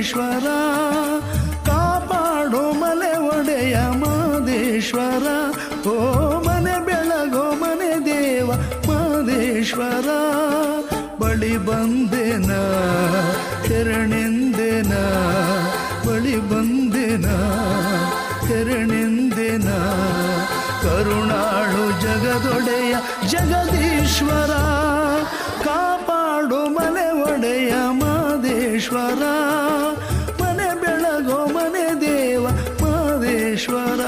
ಮಾದೇಶ್ವರ ಕಾಪಾಡೋ ಮಲೆ ಒಡೆಯ ಮಾದೇಶ್ವರ ಓ ಮನೆ ಬೆಳಗೋ ಮನೆ ದೇವ ಮಾದೇಶ್ವರ ಬಳಿ ಬಂದೆನ ಶರಣೆಂದೆನ ಬಳಿ ಬಂದೆನ ಶರಣೆಂದೆನ ಕರುಣಾಳು ಜಗದೊಡೆಯ ಜಗದೀಶ್ವರ ಕಾಪಾಡು ಮನೆ ಒಡೆಯ ಮಾದೇಶ್ವರ ಮನೆ ಬೆಳಗೋ ಮನೆ ದೇವ ಮಾದೇಶ್ವರ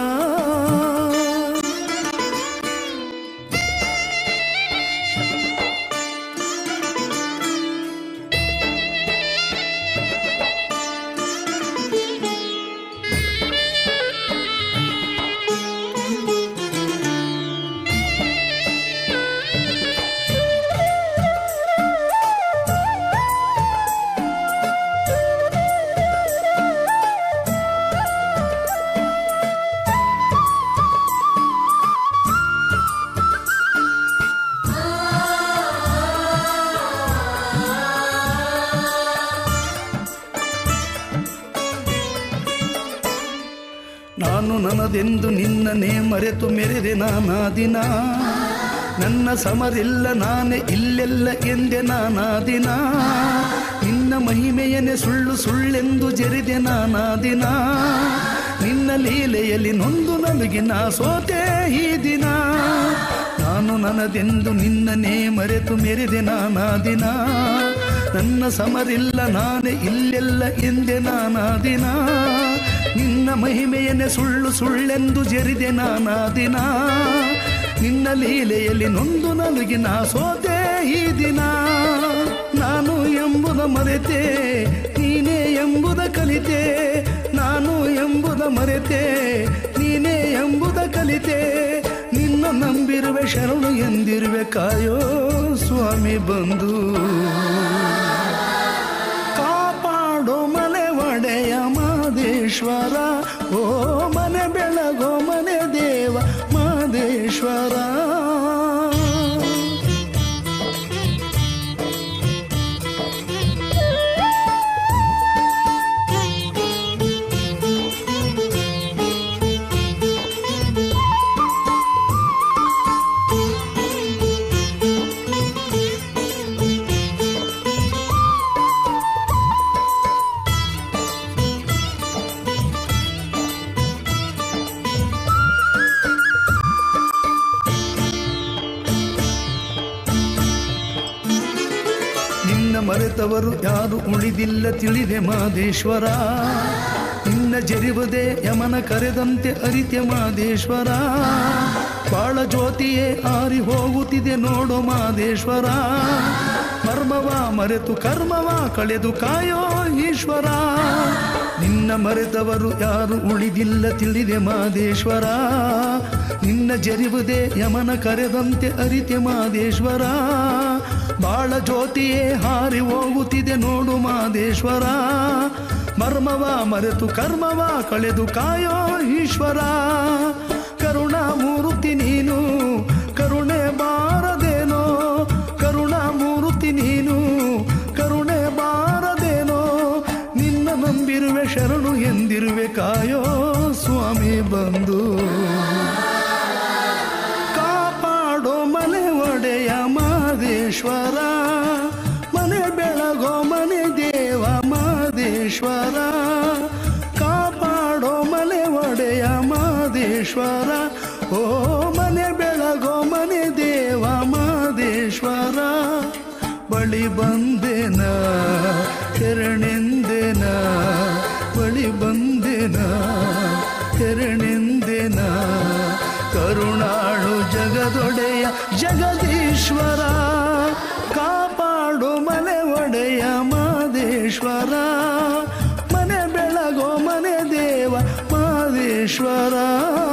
ನಾನು ನನ್ನದೆಂದು ನಿನ್ನನೇ ಮರೆತು ಮೆರೆದೆ ನಾನಾ ದಿನ ನನ್ನ ಸಮರಿಲ್ಲ ನಾನೇ ಇಲ್ಲೆಲ್ಲ ಎಂದೆ ನಾನಾ ದಿನ ನಿನ್ನ ಮಹಿಮೆಯನ್ನೇ ಸುಳ್ಳು ಸುಳ್ಳೆಂದು ಜರಿದೆ ನಾನಾ ದಿನ ನಿನ್ನ ಲೀಲೆಯಲ್ಲಿ ನೊಂದು ನಲುಗಿ ನಾ ಸೋತೆ ಈ ದಿನ ನಾನು ನನ್ನದೆಂದು ನಿನ್ನನೇ ಮರೆತು ಮೆರೆದೆ ನಾನಾ ದಿನ ನನ್ನ ಸಮರಿಲ್ಲ ನಾನೇ ಇಲ್ಲೆಲ್ಲ ಎಂದೆ ನಾನಾ ದಿನ ನಿನ್ನ ಮಹಿಮೆಯನ್ನೇ ಸುಳ್ಳು ಸುಳ್ಳೆಂದು ಜರಿದೆ ನಾನಾ ದಿನ ನಿನ್ನ ಲೀಲೆಯಲ್ಲಿ ನೊಂದು ನಲುಗಿ ನಾ ಸೋತೆ ಈ ದಿನ ನಾನು ಎಂಬುದ ಮರೆತೆ ನೀನೇ ಎಂಬುದ ಕಲಿತೆ ನಾನು ಎಂಬುದ ಮರೆತೆ ನೀನೇ ಎಂಬುದ ಕಲಿತೆ ನಿನ್ನ ನಂಬಿರುವೆ ಶರಣು ಎಂದಿರುವೆ ಕಾಯೋ ಸ್ವಾಮಿ ಬಂದು ಕಾಪಾಡೋ ಮನೆ ಒಡೆಯ ಮಾದೇಶ್ವರ ಓ ಮನೆ ಬೆಳಗೋ ಮನೆ ದೇವ ಮಾದೇಶ್ವರ ನಿನ್ನ ಮರೆತವರು ಯಾರು ಉಳಿದಿಲ್ಲ ತಿಳಿದೆ ಮಾದೇಶ್ವರ ನಿನ್ನ ಜರಿಬದೆ ಯಮನ ಕರೆದಂತೆ ಅರಿತೆ ಮಾದೇಶ್ವರ ಬಾಳ ಜ್ಯೋತಿಯೇ ಆರಿ ಹೋಗುತ್ತಿದೆ ನೋಡು ಮಾದೇಶ್ವರ ಮರ್ಮವ ಮರೆತು ಕರ್ಮವ ಕಳೆದು ಕಾಯೋ ಈಶ್ವರ ನಿನ್ನ ಮರೆತವರು ಯಾರು ಉಳಿದಿಲ್ಲ ತಿಳಿದೆ ಮಾದೇಶ್ವರ ನಿನ್ನ ಜರಿಬುದೆ ಯಮನ ಕರೆದಂತೆ ಅರಿತೆ ಮಾದೇಶ್ವರ ಬಾಳ ಜ್ಯೋತಿಯೇ ಹಾರಿ ಹೋಗುತ್ತಿದೆ ನೋಡು ಮಾದೇಶ್ವರ ಮರ್ಮವ ಮರೆತು ಕರ್ಮವ ಕಳೆದು ಕಾಯೋ ಈಶ್ವರ ಕರುಣಾಮೂರ್ತಿ ನೀನು ಕರುಣೆ ಬಾರದೇನೋ ಕರುಣಾಮೂರ್ತಿ ನೀನು ಕರುಣೆ ಬಾರದೇನೋ ನಿನ್ನ ನಂಬಿರುವೆ ಶರಣು ಎಂದಿರುವೆ ಕಾಯೋ ಸ್ವಾಮಿ ಬಂದು ಕಾಪಾಡೋ ಮನೆ ಒಡೆಯ ಮಾದೇಶ್ವರ ಮನೆ ಬೆಳಗೋ ಮನೆ ದೇವ ಮಾದೇಶ್ವರ ಕಾಪಾಡೋ ಮನೆ ಒಡೆಯ ಮಾದೇಶ್ವರ ಓ ಮನೆ ಬೆಳಗೋ ಮನೆ ದೇವ ಮಾದೇಶ್ವರ ಬಳಿ ಬಂದೆನ ಶರಣೆಂದೆನ ಬಳಿ ಬಂದೆನ ಶರಣೆಂದೆನ ಕರುಣಾಳು ಜಗದೊಡೆಯ ಜಗದೀಶ್ವರ ಕಾಪಾಡು ಮನೆ ಒಡೆಯ ಮಾದೇಶ್ವರ ಮನೆ ಬೆಳಗೋ ಮನೆ ದೇವ ಮಾದೇಶ್ವರ